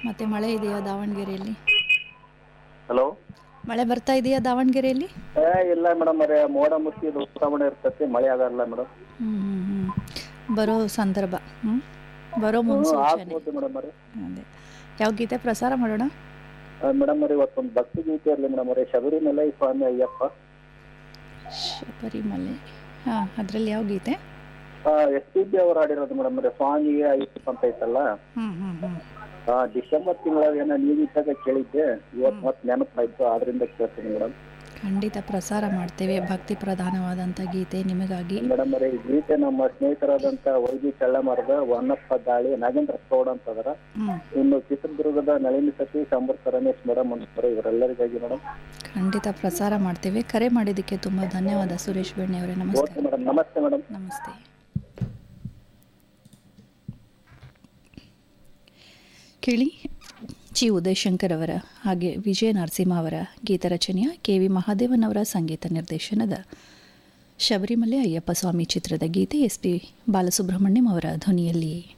ಮತ್ತೆ ಮಳೆ ಇದೆಯಾ ದಾವಣಗೆರೆಯಲ್ಲಿ ಹಲೋ ಮಳೆ ಬರ್ತಾ ಇದೆಯಾ ದಾವಣಗೆರೆಯಲ್ಲಿ ಏ ಇಲ್ಲ ಮೇಡಮ್ ಅರೆ ಮೋಡ ಮುಚ್ಚಿ ವಾತಾವರಣ ಇರ್ತೈತಿ ಮಳೆ ಆಗಲ್ಲ ಮೇಡಮ್ ಹ್ಮ್ ಹ್ಮ್ ಹ್ಮ್ ಬರೋ ಸಂದರ್ಭ ಹ್ಮ್ ಬರೋ ಮುನ್ಸೂಚನೆ ಆಗ್ಬೋದು ಮೇಡಮ್ ಅರೆ ಅದೇ ಯಾವ ಗೀತೆ ಪ್ರಸಾರ ಮಾಡೋಣ ಮೇಡಮ್ ಅರೆ ಇವತ್ತೊಂದು ಭಕ್ತಿ ಗೀತೆ ಇರಲಿ ಮೇಡಮ್ ಅರೆ ಶಬರಿಮಲೆ ಸ್ವಾಮಿ ಅಯ್ಯಪ್ಪ ಶಬರಿಮಲೆ ಹಾಂ ಅದರಲ್ಲಿ ಯಾವ ಗೀತೆ ಎಸ್ ಪಿ ಬಿ ಅವ್ರು ಆಡಿರೋದು ಮೇಡಮ್ ಅರೆ ಸ್ವಾಮಿಗೆ ಅಯ್ಯಪ್ಪ ಅಂತ ಐತಲ್ಲ ಹ್ಞೂ ಹ್ಞೂ ಹ್ಞೂ ಆ, ಡಿಸೆಂಬರ್ ತಿಂಗಳಾಗ ಏನೋ ನೀವು ಇದ್ದಾಗ ಕೇಳಿದ್ದೆ ಇವತ್ತು ಮತ್ತೆ ನೆನಪಾಯ್ತು ಆದ್ರಿಂದ ಕೇಳ್ತೀನಿ ಮೇಡಮ್ ಖಂಡಿತ ಪ್ರಸಾರ ಮಾಡ್ತೇವೆ ಭಕ್ತಿ ಪ್ರಧಾನವಾದಂಥ ಗೀತೆ ನಿಮಗಾಗಿ ಮೇಡಮ್ ಅರೆ ಈ ಗೀತೆ ನಮ್ಮ ಸ್ನೇಹಿತರಾದಂತ ವೈದ್ಯ ಚಳ್ಳಮರದ ವನ್ನಪ್ಪ ದಾಳಿ ನಾಗೇಂದ್ರ ಗೌಡ ಅಂತ ಅದರ ಹ್ಞೂ ಇನ್ನು ಚಿತ್ರದುರ್ಗದ ನಳಿನಿ ಸತಿ ಸಂಬರ್ತ ರಮೇಶ್ ಮೇಡಮ್ ಅಂತಾರೆ ಇವರೆಲ್ಲರಿಗಾಗಿ ಮೇಡಮ್ ಖಂಡಿತ ಪ್ರಸಾರ ಮಾಡ್ತೇವೆ ಕರೆ ಮಾಡಿದ್ದಕ್ಕೆ ತುಂಬ ಧನ್ಯವಾದ ಸುರೇಶ್ ಬೆಣ್ಣೆ ಅವರೇ ಓಕೆ ನಮಸ್ಕಾರ ಮೇಡಮ್ ನಮಸ್ತೆ ಮೇಡಮ್ ನಮಸ್ತೆ ಕೇಳಿ ಚಿ ಉದಯಶಂಕರ್ ಅವರ ಹಾಗೆ ವಿಜಯ ನರಸಿಂಹ ಅವರ ಗೀತರಚನೆಯ ಕೆ ವಿ ಮಹಾದೇವನ್ ಅವರ ಸಂಗೀತ ನಿರ್ದೇಶನದ ಶಬರಿಮಲೆ ಅಯ್ಯಪ್ಪ ಸ್ವಾಮಿ ಚಿತ್ರದ ಗೀತೆ ಎಸ್ ಪಿ ಬಾಲಸುಬ್ರಹ್ಮಣ್ಯಂ ಅವರ ಧ್ವನಿಯಲ್ಲಿ